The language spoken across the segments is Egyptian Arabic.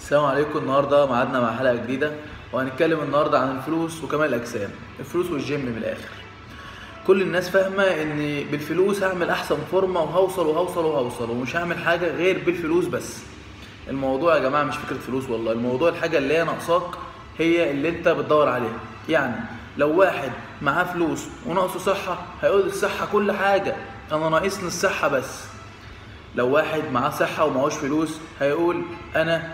السلام عليكم النهارده معادنا مع حلقه جديده وهنتكلم النهارده عن الفلوس وكمال الاجسام الفلوس والجيم من الاخر كل الناس فاهمه ان بالفلوس هعمل احسن فورمه وهوصل وهوصل وهوصل ومش هعمل حاجه غير بالفلوس بس الموضوع يا جماعه مش فكره فلوس والله الموضوع الحاجه اللي هي ناقصاك هي اللي انت بتدور عليها يعني لو واحد معاه فلوس وناقصه صحه هيقول الصحه كل حاجه انا ناقصني الصحه بس لو واحد معاه صحة ومعهوش فلوس هيقول أنا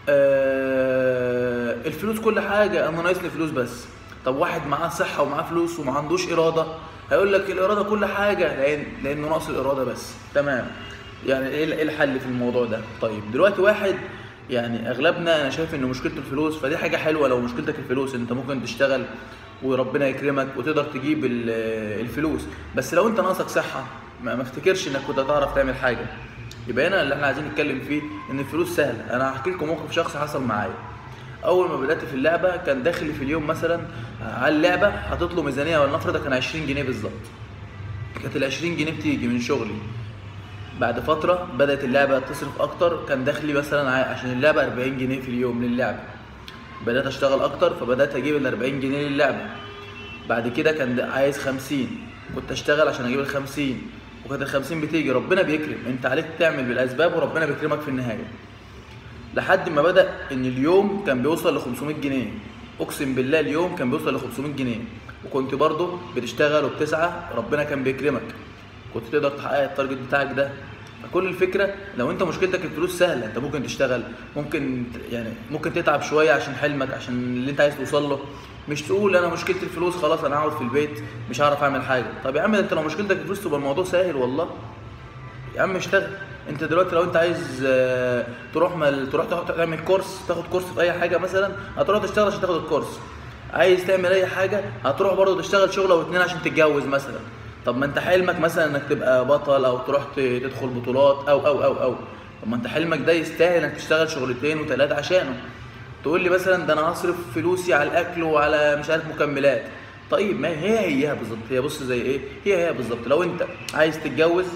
آه الفلوس كل حاجة أنا ناقصني فلوس بس طب واحد معاه صحة ومعاه فلوس وما عندوش إرادة هيقول لك الإرادة كل حاجة لأن لأنه ناقص الإرادة بس تمام يعني إيه إيه الحل في الموضوع ده طيب دلوقتي واحد يعني أغلبنا أنا شايف إن مشكلته الفلوس فدي حاجة حلوة لو مشكلتك الفلوس أنت ممكن تشتغل وربنا يكرمك وتقدر تجيب ال- الفلوس بس لو انت ناقصك صحه ما ما افتكرش انك كنت هتعرف تعمل حاجه يبقى هنا اللي احنا عايزين نتكلم فيه ان الفلوس سهله انا هحكي لكم موقف شخصي حصل معايا اول ما بدات في اللعبه كان داخل في اليوم مثلا على اللعبه حاطط له ميزانيه ولنفرض كان 20 جنيه بالظبط كانت ال 20 جنيه بتيجي من شغلي بعد فتره بدات اللعبه تصرف اكتر كان دخلي مثلا ع- عشان اللعبه 40 جنيه في اليوم للعبه بدات اشتغل اكتر فبدات اجيب ال 40 جنيه للعبه بعد كده كان ده عايز 50 كنت اشتغل عشان اجيب ال 50 وكانت ال 50 بتيجي ربنا بيكرم انت عليك تعمل بالاسباب وربنا بيكرمك في النهايه لحد ما بدا ان اليوم كان بيوصل ل 500 جنيه اقسم بالله اليوم كان بيوصل ل 500 جنيه وكنت برضه بتشتغل وبتسعى ربنا كان بيكرمك كنت تقدر تحقق التارجت بتاعك ده فكل الفكره لو انت مشكلتك الفلوس سهله انت ممكن تشتغل ممكن ت- يعني ممكن تتعب شويه عشان حلمك عشان اللي انت عايز توصل له مش تقول انا مشكلتي الفلوس خلاص انا هقعد في البيت مش هعرف اعمل حاجه طب يا عم انت لو مشكلتك الفلوس تبقى الموضوع سهل والله يا عم اشتغل انت دلوقتي لو انت عايز آه، تروح مل... تروح تاخد- تعمل كورس تاخد كورس في اي حاجه مثلا هتروح تشتغل عشان تاخد الكورس عايز تعمل اي حاجه هتروح برضه تشتغل شغله او اتنين عشان تتجوز مثلا طب ما انت حلمك مثلا انك تبقى بطل او تروح ت- تدخل بطولات او او او او طب ما انت حلمك ده يستاهل انك تشتغل شغلتين وثلاثه عشانه تقول لي مثلا ده انا هصرف فلوسي على الاكل وعلى مش عارف مكملات طيب ما هي هي بالظبط هي بص زي ايه هي هي بالظبط لو انت عايز تتجوز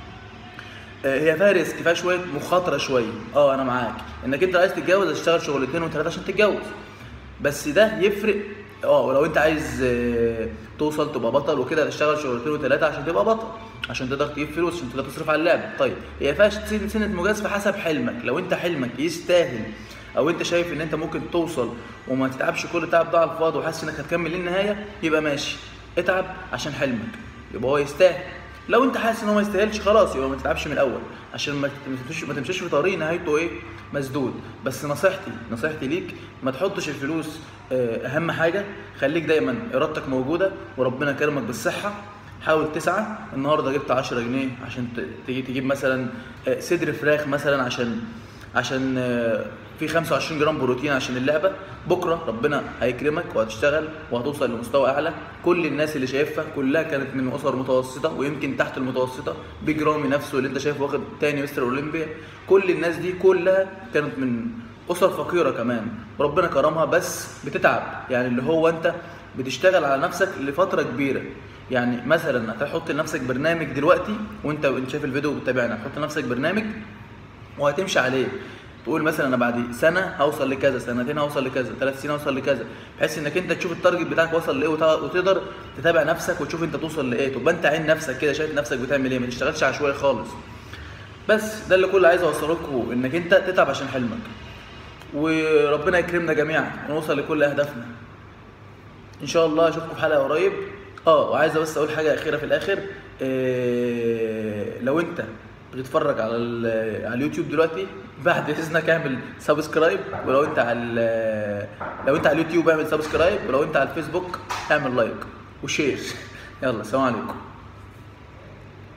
آه، هي فيها ريسك فيها شويه مخاطره شويه اه انا معاك انك انت عايز تتجوز هتشتغل شغلتين وثلاثه عشان تتجوز بس ده يفرق اه ولو انت عايز آه، توصل تبقى بطل وكده هتشتغل شغلتين وثلاثه عشان تبقى بطل عشان تقدر تجيب فلوس عشان تقدر تصرف على اللعبه طيب هي فيها سن- سنه مجازفه حسب حلمك لو انت حلمك يستاهل او انت شايف ان انت ممكن توصل وما تتعبش كل تعب ده على الفاضي وحاسس انك هتكمل للنهايه يبقى ماشي اتعب عشان حلمك يبقى هو يستاهل لو انت حاسس ان هو ما يستاهلش خلاص يبقى ما تتعبش من الاول عشان ما ما تمشيش ما تمشيش في طريق نهايته ايه مسدود بس نصيحتي نصيحتي ليك ما تحطش الفلوس آه، اهم حاجه خليك دايما ارادتك موجوده وربنا كرمك بالصحه حاول تسعى النهارده جبت 10 جنيه عشان ت- تجي تجيب مثلا آه، صدر فراخ مثلا عشان عشان آه، في 25 جرام بروتين عشان اللعبه بكره ربنا هيكرمك وهتشتغل وهتوصل لمستوى اعلى كل الناس اللي شايفها كلها كانت من اسر متوسطه ويمكن تحت المتوسطه بيج رامي نفسه اللي انت شايفه واخد تاني مستر اولمبيا كل الناس دي كلها كانت من اسر فقيره كمان ربنا كرمها بس بتتعب يعني اللي هو انت بتشتغل على نفسك لفتره كبيره يعني مثلا هتحط لنفسك برنامج دلوقتي وانت وانت شايف الفيديو وبتتابعنا هتحط لنفسك برنامج وهتمشي عليه تقول مثلا انا بعد سنه هوصل لكذا سنتين هوصل لكذا ثلاث سنين هوصل لكذا بحيث انك انت تشوف التارجت بتاعك وصل لايه وت- وتقدر تتابع نفسك وتشوف انت توصل لايه تبقى انت عين نفسك كده شايف نفسك بتعمل ايه ما تشتغلش عشوائي خالص بس ده اللي كل عايز اوصله لكم انك انت تتعب عشان حلمك وربنا يكرمنا جميعا ونوصل لكل اهدافنا ان شاء الله اشوفكم في حلقه قريب اه وعايز بس اقول حاجه اخيره في الاخر إيه لو انت بتتفرج على ال- على اليوتيوب دلوقتي بعد اذنك اعمل سبسكرايب ولو انت على ال- لو انت على اليوتيوب اعمل سبسكرايب ولو انت على الفيسبوك اعمل لايك وشير يلا سلام عليكم